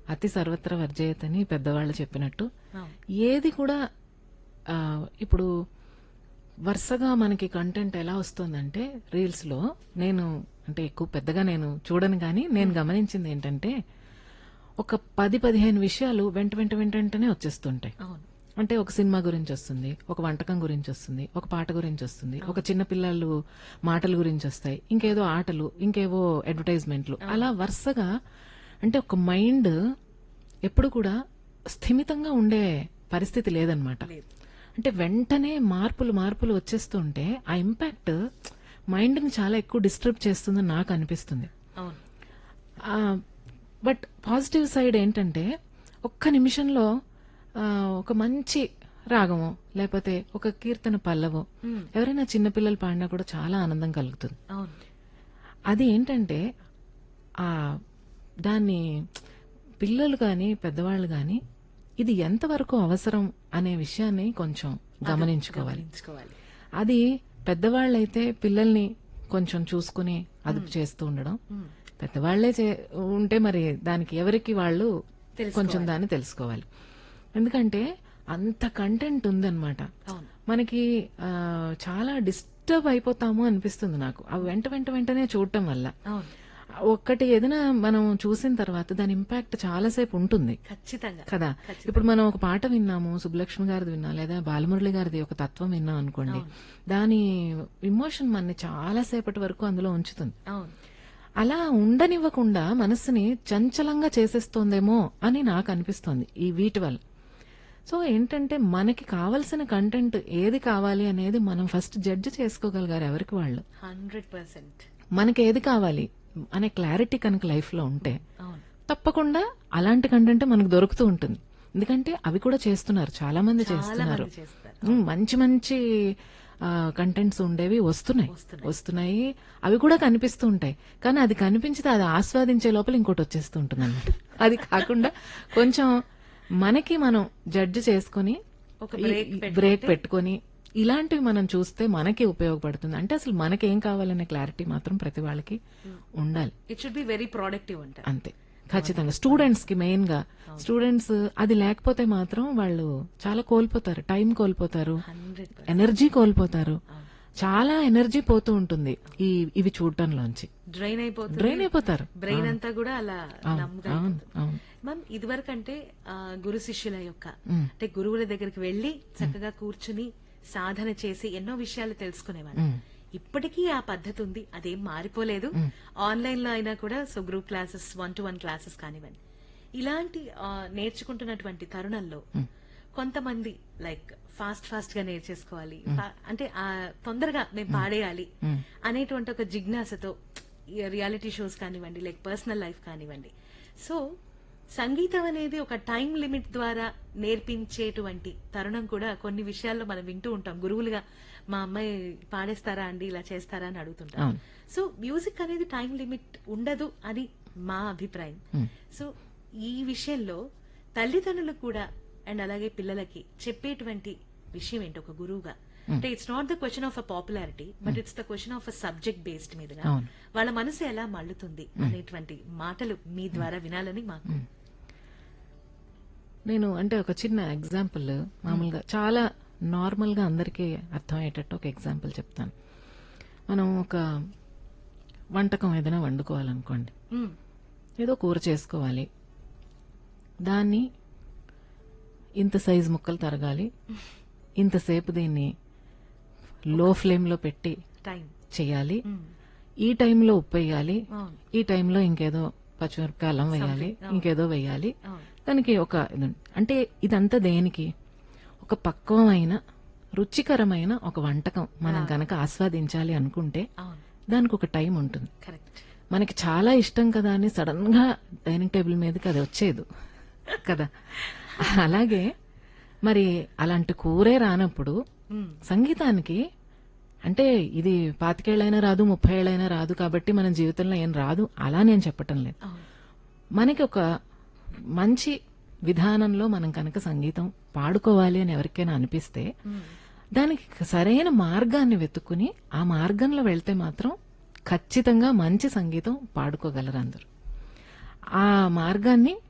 అతి సర్వత్ర వర్జయతని పెద్దవాళ్ళు చెప్పినట్టు అవును. ఏది కూడా ఆ, ఇప్పుడు వరుసగా మనకి కంటెంట్ ఎలా వస్తుందంటే రీల్స్ లో నేను అంటే ఎక్కువ పెద్దగా నేను చూడను కానీ నేను గమనించింది ఏంటంటే ఒక పది పదిహేను విషయాలు వెంట వెంట వెంట వెంటనే వచ్చేస్తుంటాయి అవును అంటే ఒక సినిమా గురించి వస్తుంది ఒక వంటకం గురించి వస్తుంది ఒక పాట గురించి వస్తుంది ఒక చిన్న పిల్లలు మాటల గురించి వస్తాయి ఇంకేదో ఆటలు ఇంకేవో అడ్వర్టైజ్మెంట్లు అలా వరుసగా అంటే ఒక మైండ్ ఎప్పుడు కూడా స్థిమితంగా ఉండే పరిస్థితి లేదనమాట లేదు. అంటే వెంటనే మార్పులు మార్పులు వచ్చేస్తుంటే ఆ ఇంపాక్ట్ మైండ్ ని చాలా ఎక్కువ డిస్టర్బ్ చేస్తుందని నాకు అనిపిస్తుంది అవును బట్ పాజిటివ్ సైడ్ ఏంటంటే ఒక్క నిమిషంలో ఆ, ఒక మంచి రాగమో లేకపోతే ఒక కీర్తన పల్లవో మ్మ్. ఎవరైనా చిన్నపిల్లలు పాడినా కూడా చాలా ఆనందం కలుగుతుంది అవును అది ఏంటంటే ఆ దాన్ని పిల్లలు కానీ పెద్దవాళ్ళు కానీ ఇది ఎంతవరకు అవసరం అనే విషయాన్ని కొంచెం గమనించుకోవాలి గమనించుకోవాలి అది పెద్దవాళ్ళైతే పిల్లల్ని కొంచెం చూసుకుని అదుపు చేస్తూ ఉండడం మ్మ్. పెద్దవాళ్లే చే- ఉంటే మరి దానికి ఎవరికి వాళ్ళు తెలుసుకోవాలి. కొంచెం దాన్ని తెలుసుకోవాలి ఎందుకంటే అంత కంటెంట్ ఉందన్నమాట అవును మనకి ఆ, చాలా డిస్టర్బ్ అయిపోతాము అనిపిస్తుంది నాకు అవి వెంట వెంట వెంటనే చూడటం వల్ల అవును ఒక్కటి ఏదైనా మనం చూసిన తర్వాత దాని ఇంపాక్ట్ చాలాసేపు ఉంటుంది ఖచ్చితంగా కదా ఇప్పుడు మనం ఒక పాట విన్నాము సుబ్బలక్ష్మి గారిది విన్నాం లేదా బాలమురళి గారిది ఒక తత్వం విన్నాం అనుకోండి దాని ఇమోషన్ మనని చాలా సేపటి వరకు అందులో ఉంచుతుంది అవును అలా ఉండనివ్వకుండా మనస్సుని చంచలంగా చేసేస్తోందేమో అని నాకు అనిపిస్తోంది ఈ వీటి వల్ల సో ఏంటంటే మనకి కావలసిన కంటెంట్ ఏది కావాలి అనేది మనం ఫస్ట్ జడ్జ్ చేసుకోగలిగారు ఎవరికి వాళ్ళు హండ్రెడ్ పర్సెంట్ మనకి ఏది కావాలి అనే క్లారిటీ కనుక లైఫ్ లో ఉంటే అవును తప్పకుండా అలాంటి కంటెంట్ మనకు దొరుకుతూ ఉంటుంది ఎందుకంటే అవి కూడా చేస్తున్నారు చాలా మంది చాలా చేస్తున్నారు మంది చేస్తారు ఉమ్, మంచి మంచి కంటెంట్స్ ఉండేవి వస్తున్నాయి వస్తున్నాయి అవి కూడా కనిపిస్తూ ఉంటాయి కానీ అది కనిపించితే అది ఆస్వాదించే లోపల ఇంకోటి వచ్చేస్తూ ఉంటుంది అనమాట అది కాకుండా కొంచెం మనకి మనం జడ్జ్ చేసుకుని ఒక break బ్రేక్ పెట్టుకొని ఇలాంటివి మనం చూస్తే మనకి ఉపయోగపడుతుంది అంటే అసలు మనకేం కావాలనే క్లారిటీ మాత్రం ప్రతి వాళ్ళకి ఉండాలి it should be very productive అంట అంతే ఖచ్చితంగా స్టూడెంట్స్ కి మెయిన్ గా స్టూడెంట్స్ అది లేకపోతే మాత్రం వాళ్ళు చాలా కోల్పోతారు టైం కోల్పోతారు హండ్రెడ్ ఎనర్జీ కోల్పోతారు చాలా ఎనర్జీ పోతూ ఉంటుంది ఈ ఇవి చూడటంలోంచి డ్రైన్ అయిపోతుంది డ్రైన్ అయిపోతారు బ్రెయిన్ అంతా కూడా అలా నమ్ముగా అవును అవును మ్యామ్ ఇదివరకు అంటే ఆ, గురు శిష్యుల యొక్క మ్మ్. అంటే గురువుల దగ్గరికి వెళ్లి చక్కగా కూర్చుని సాధన చేసి ఎన్నో విషయాలు తెలుసుకునేవాళ్ళు మ్మ్. ఇప్పటికీ ఆ పద్ధతి ఉంది అదేం మారిపోలేదు ఆన్లైన్ లో అయినా కూడా so group classes one to one classes కానివ్వండి ఇలాంటి ఆ, నేర్చుకుంటున్నటువంటి తరుణంలో కొంతమంది లైక్ ఫాస్ట్ ఫాస్ట్ గా నేర్చేసుకోవాలి ఫా- అంటే ఆ తొందరగా మేము పాడేయాలి అనేటువంటి ఒక జిజ్ఞాసతో రియాలిటీ షోస్ కానివ్వండి లైక్ పర్సనల్ లైఫ్ కానివ్వండి సో సంగీతం అనేది ఒక టైం లిమిట్ ద్వారా నేర్పించేటువంటి తరుణం కూడా కొన్ని విషయాల్లో మనం వింటూ ఉంటాం గురువులుగా మా అమ్మాయి పాడేస్తారా అండి ఇలా చేస్తారా అని అడుగుతుంటాం అవును. సో మ్యూజిక్ అనేది టైం లిమిట్ ఉండదు అని మా అభిప్రాయం సో ఈ విషయంలో తల్లిదండ్రులు కూడా అండ్ అలాగే పిల్లలకి చెప్పేటువంటి విషయం ఏంటి ఒక గురువుగా అంటే it's not the question of a popularity but it's the question of a subject based మీదుగా అవును. వాళ్ళ మనసు ఎలా మళ్ళుతుంది అనేటువంటి మాటలు మీ ద్వారా వినాలని మాకు నేను అంటే ఒక చిన్న ఎగ్జాంపుల్ మామూలుగా చాలా నార్మల్ గా అందరికీ అర్థమయ్యేటట్టు ఒక ఎగ్జాంపుల్ చెప్తాను మనం ఒక వంటకం ఏదైనా వండుకోవాలనుకోండి మ్మ్. ఏదో కూర చేసుకోవాలి దాన్ని ఇంత సైజు ముక్కలు తరగాలి ఇంతసేపు దీన్ని లో ఫ్లేమ్ లో పెట్టి టైం చేయాలి మ్మ్. ఈ టైంలో ఉప్పు వేయాలి అవును ఈ టైంలో ఇంకేదో పచ్చిమిరపకాయ అల్లం వేయాలి ఇంకేదో వేయాలి అవును దానికి ఒక ఇది ఉంది. అంటే ఇదంతా దేనికి ఒక పక్వమైన రుచికరమైన ఒక వంటకం మనం గనక ఆస్వాదించాలి అనుకుంటే అవును దానికి ఒక టైం ఉంటుంది కరెక్ట్ మనకి చాలా ఇష్టం కదా అని సడన్ గా డైనింగ్ టేబుల్ మీదకి అది వచ్చేది కదా అలాగే మరి అలాంటి కూరే రానప్పుడు సంగీతానికి అంటే ఇది పాతికేళ్ళైనా రాదు ముప్పై ఏళ్ళైనా రాదు కాబట్టి మన జీవితంలో ఏం రాదు అలా నేను చెప్పటం లేదు అవును మనకి ఒక మంచి విధానంలో మనం కనుక సంగీతం పాడుకోవాలి అని ఎవరికైనా అనిపిస్తే దానికి సరైన మార్గాన్ని వెతుక్కుని ఆ మార్గంలో వెళ్తే మాత్రం ఖచ్చితంగా మంచి సంగీతం పాడుకోగలరు అందరూ ఆ మార్గాన్ని